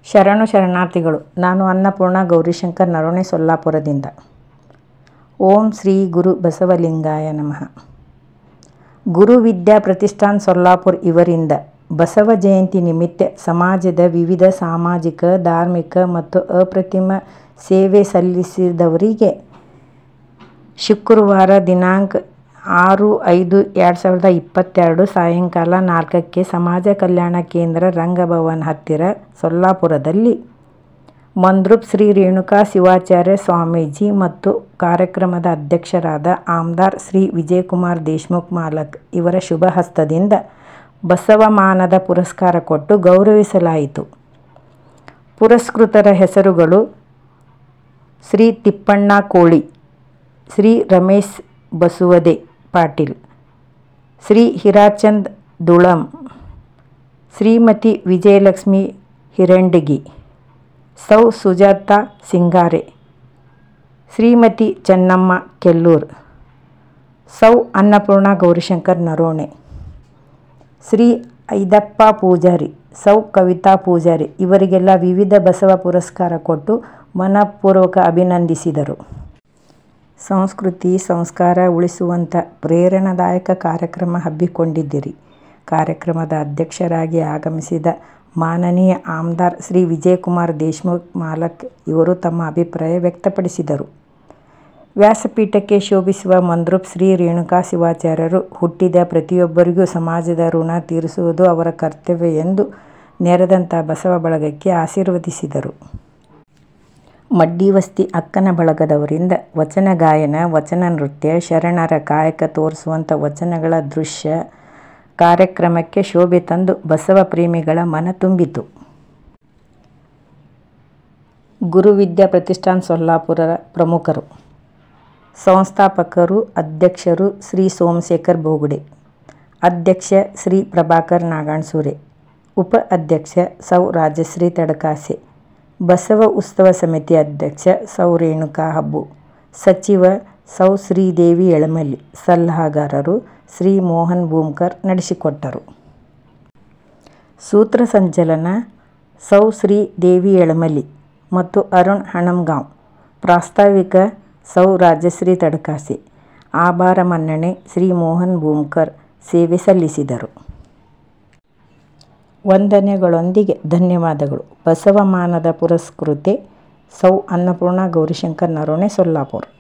ಶರಣು ಶರಣಾರ್ಥಿಗಳು ನಾನು ಅನ್ನಪೂರ್ಣ ಗೌರಿಶಂಕರ್ ನರೋಣೆ ಸೊಲ್ಲಾಪುರದಿಂದ ಓಂ ಶ್ರೀ ಗುರು ಬಸವಲಿಂಗಾಯ ನಮಃ ಗುರು ವಿದ್ಯಾ ಪ್ರತಿಷ್ಠಾನ್ ಸೊಲ್ಲಾಪುರ್ ಇವರಿಂದ ಬಸವ ಜಯಂತಿ ನಿಮಿತ್ತ ಸಮಾಜದ ವಿವಿಧ ಸಾಮಾಜಿಕ ಧಾರ್ಮಿಕ ಮತ್ತು ಅಪ್ರತಿಮ ಸೇವೆ ಸಲ್ಲಿಸಿದವರಿಗೆ ಶುಕ್ರವಾರ ದಿನಾಂಕ ಆರು ಐದು ಎರಡು ಸಾವಿರದ ಇಪ್ಪತ್ತೆರಡು ಸಾಯಂಕಾಲ ನಾಲ್ಕಕ್ಕೆ ಸಮಾಜ ಕಲ್ಯಾಣ ಕೇಂದ್ರ ರಂಗಭವನ್ ಹತ್ತಿರ ಸೊಲ್ಲಾಪುರದಲ್ಲಿ ಮಂದ್ರೂಪ್ ಶ್ರೀ ರೇಣುಕಾ ಶಿವಾಚಾರ್ಯ ಸ್ವಾಮೀಜಿ ಮತ್ತು ಕಾರ್ಯಕ್ರಮದ ಅಧ್ಯಕ್ಷರಾದ ಆಮದಾರ್ ಶ್ರೀ ವಿಜಯಕುಮಾರ್ ದೇಶ್ಮುಖ್ ಮಾಲಕ್ ಇವರ ಶುಭ ಹಸ್ತದಿಂದ ಬಸವಮಾನದ ಪುರಸ್ಕಾರ ಕೊಟ್ಟು ಗೌರವಿಸಲಾಯಿತು ಪುರಸ್ಕೃತರ ಹೆಸರುಗಳು ಶ್ರೀ ತಿಪ್ಪಣ್ಣ ಕೋಳಿ ಶ್ರೀ ರಮೇಶ್ ಬಸುವದೆ ಪಾಟೀಲ್ ಶ್ರೀ ಹಿರಾಚಂದ್ ದುಳಂ ಶ್ರೀಮತಿ ವಿಜಯಲಕ್ಷ್ಮಿ ಹಿರಂಡಗಿ ಸೌ ಸುಜಾತ ಸಿಂಗಾರೆ ಶ್ರೀಮತಿ ಚೆನ್ನಮ್ಮ ಕೆಲ್ಲೂರ್ ಸೌ ಅನ್ನಪೂರ್ಣ ಗೌರಿಶಂಕರ್ ನರೋಣೆ ಶ್ರೀ ಐದಪ್ಪ ಪೂಜಾರಿ ಸೌ ಕವಿತಾ ಪೂಜಾರಿ ಇವರಿಗೆಲ್ಲ ವಿವಿಧ ಬಸವ ಪುರಸ್ಕಾರ ಕೊಟ್ಟು ಮನಪೂರ್ವಕ ಅಭಿನಂದಿಸಿದರು ಸಂಸ್ಕೃತಿ ಸಂಸ್ಕಾರ ಉಳಿಸುವಂಥ ಪ್ರೇರಣಾದಾಯಕ ಕಾರ್ಯಕ್ರಮ ಹಮ್ಮಿಕೊಂಡಿದ್ದಿರಿ ಕಾರ್ಯಕ್ರಮದ ಅಧ್ಯಕ್ಷರಾಗಿ ಆಗಮಿಸಿದ ಮಾನನೀಯ ಆಮದಾರ್ ಶ್ರೀ ವಿಜಯಕುಮಾರ್ ದೇಶ್ಮುಖ್ ಮಾಲಕ್ ಇವರು ತಮ್ಮ ಅಭಿಪ್ರಾಯ ವ್ಯಕ್ತಪಡಿಸಿದರು ವ್ಯಾಸಪೀಠಕ್ಕೆ ಶೋಭಿಸುವ ಮಂದ್ರೂಪ್ ಶ್ರೀ ರೇಣುಕಾ ಶಿವಾಚಾರ್ಯರು ಹುಟ್ಟಿದ ಪ್ರತಿಯೊಬ್ಬರಿಗೂ ಸಮಾಜದ ಋಣ ತೀರಿಸುವುದು ಅವರ ಕರ್ತವ್ಯ ಎಂದು ನೆರೆದಂಥ ಬಸವ ಬಳಗಕ್ಕೆ ಆಶೀರ್ವದಿಸಿದರು ಮಡ್ಡಿವಸ್ತಿ ಅಕ್ಕನ ಬಳಗದವರಿಂದ ವಚನ ಗಾಯನ ವಚನ ನೃತ್ಯ ಶರಣರ ಕಾಯಕ ತೋರಿಸುವಂಥ ವಚನಗಳ ದೃಶ್ಯ ಕಾರ್ಯಕ್ರಮಕ್ಕೆ ಶೋಭೆ ತಂದು ಬಸವ ಪ್ರೇಮಿಗಳ ಮನ ತುಂಬಿತು ಗುರುವಿದ್ಯಾ ಪ್ರತಿಷ್ಠಾನ್ ಸೊಲ್ಲಾಪುರ ಪ್ರಮುಖರು ಸಂಸ್ಥಾಪಕರು ಅಧ್ಯಕ್ಷರು ಶ್ರೀ ಸೋಮಶೇಖರ್ ಬೋಗುಡೆ ಅಧ್ಯಕ್ಷ ಶ್ರೀ ಪ್ರಭಾಕರ್ ನಾಗಾಣ್ಸೂರೆ ಉಪ ಅಧ್ಯಕ್ಷ ಸೌ ರಾಜಶ್ರೀ ತಡಕಾಸೆ ಬಸವ ಉತ್ಸವ ಸಮಿತಿ ಅಧ್ಯಕ್ಷ ಸೌ ರೇಣುಕಾ ಹಬ್ಬು ಸಚಿವ ಸೌ ಶ್ರೀದೇವಿ ಎಳಮಲ್ಲಿ ಸಲಹಾಗಾರರು ಶ್ರೀ ಮೋಹನ್ ಬೂಮ್ಕರ್ ನಡೆಸಿಕೊಟ್ಟರು ಸೂತ್ರ ಸಂಚಲನ ಸೌ ಶ್ರೀ ದೇವಿ ಎಳಮಲ್ಲಿ ಮತ್ತು ಅರುಣ್ ಹಣಂಗಾಂವ್ ಪ್ರಾಸ್ತಾವಿಕ ಸೌ ರಾಜಶ್ರೀ ತಡಕಾಸೆ ಆಭಾರ ಮನ್ನಣೆ ಶ್ರೀ ಮೋಹನ್ ಬೂಮ್ಕರ್ ಸೇವೆ ಸಲ್ಲಿಸಿದರು ವಂದನೆಗಳೊಂದಿಗೆ ಧನ್ಯವಾದಗಳು ಬಸವಮಾನದ ಪುರಸ್ಕೃತೆ ಸೌ ಅನ್ನಪೂರ್ಣ ಗೌರಿಶಂಕರ್ ನರೋಣೆ ಸೊಲ್ಲಾಪುರ್